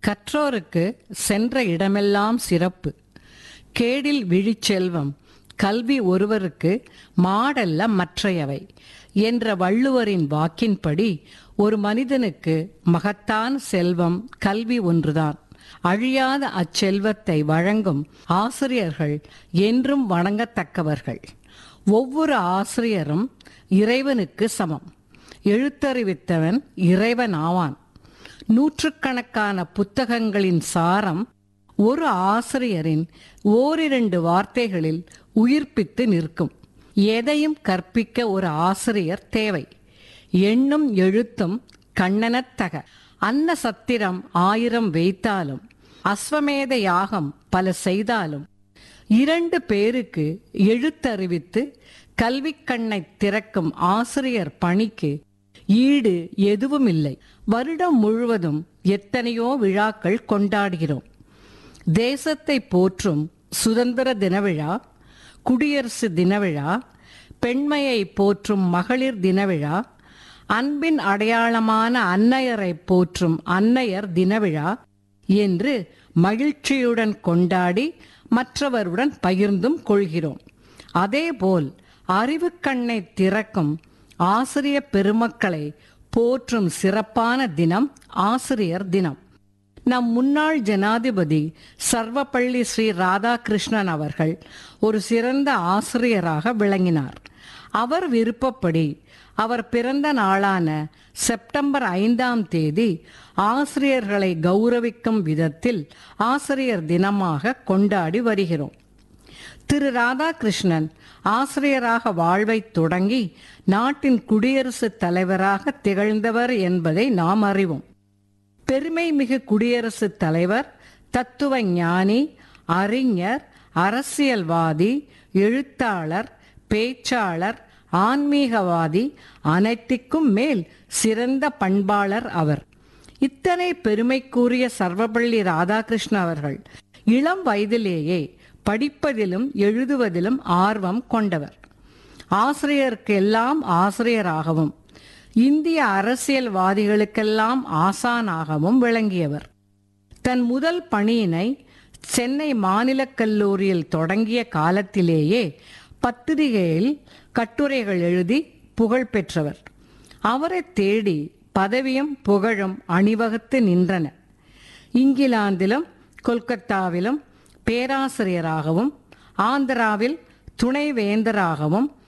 கற்றோருக்கு சென்ற இடமெல்லாம் சிறப்பு கேடில் விழிச்செல்வம் கல்வி ஒருவருக்கு மாடல்ல மற்றையவை என்ற வள்ளுவரின் வாக்கின்படி ஒரு மனிதனுக்கு மகத்தான செல்வம் கல்வி ஒன்றுதான் அழியாத அச்செல்வத்தை வழங்கும் ஆசிரியர்கள் என்றும் வணங்கத்தக்கவர்கள் ஒவ்வொரு ஆசிரியரும் இறைவனுக்கு சமம் எழுத்தறிவித்தவன் இறைவன் ஆவான் நூற்றுக்கணக்கான புத்தகங்களின் சாரம் ஒரு ஆசிரியரின் ஓரிரண்டு வார்த்தைகளில் உயிர்ப்பித்து நிற்கும் எதையும் கற்பிக்க ஒரு ஆசிரியர் தேவை எண்ணும் எழுத்தும் கண்ணனத்தக அன்ன சத்திரம் ஆயிரம் வைத்தாலும் அஸ்வமேத யாகம் பல செய்தாலும் இரண்டு பேருக்கு எழுத்தறிவித்து கல்விக் கண்ணை திறக்கும் ஆசிரியர் பணிக்கு ஈடு எதுவும் இல்லை வருடம் முழுவதும் எத்தனையோ விழாக்கள் கொண்டாடுகிறோம் தேசத்தை போற்றும் சுதந்திர தின விழா குடியரசு தின விழா பெண்மையை போற்றும் மகளிர் தின விழா அன்பின் அடையாளமான அன்னையரை போற்றும் அன்னையர் தின விழா என்று மகிழ்ச்சியுடன் கொண்டாடி மற்றவருடன் பகிர்ந்தும் கொள்கிறோம் அதேபோல் அறிவுக்கண்ணை திறக்கும் ஆசிரிய பெருமக்களை போற்றும் சிறப்பான தினம் ஆசிரியர் தினம் நம் முன்னாள் ஜனாதிபதி சர்வப்பள்ளி ஸ்ரீ ராதாகிருஷ்ணன் அவர்கள் ஒரு சிறந்த ஆசிரியராக விளங்கினார் அவர் விருப்பப்படி அவர் பிறந்த நாளான செப்டம்பர் ஐந்தாம் தேதி ஆசிரியர்களை கௌரவிக்கும் விதத்தில் ஆசிரியர் தினமாக கொண்டாடி வருகிறோம் திரு ராதாகிருஷ்ணன் ஆசிரியராக வாழ்வை தொடங்கி நாட்டின் குடியரசுத் தலைவராக திகழ்ந்தவர் என்பதை நாம் அறிவோம் பெருமை மிகு குடியரசுத் தலைவர் தத்துவ ஞானி அறிஞர் அரசியல்வாதி எழுத்தாளர் பேச்சாளர் ஆன்மீகவாதி அனைத்திற்கும் மேல் சிறந்த பண்பாளர் அவர் இத்தனை பெருமைக்குரிய சர்வபள்ளி ராதாகிருஷ்ண அவர்கள் இளம் வயதிலேயே படிப்பதிலும் எழுதுவதிலும் ஆர்வம் கொண்டவர் ஆசிரியருக்கு எல்லாம் ஆசிரியராகவும் இந்திய அரசியல்வாதிகளுக்கெல்லாம் ஆசானாகவும் விளங்கியவர் தன் முதல் பணியினை சென்னை மாநிலக் கல்லூரியில் தொடங்கிய காலத்திலேயே பத்திரிகையில் கட்டுரைகள் எழுதி புகழ் பெற்றவர் அவரை தேடி பதவியும் புகழும் அணிவகுத்து நின்றன இங்கிலாந்திலும் கொல்கத்தாவிலும் பேராசிரியராகவும் ஆந்திராவில் துணைவேந்தராகவும்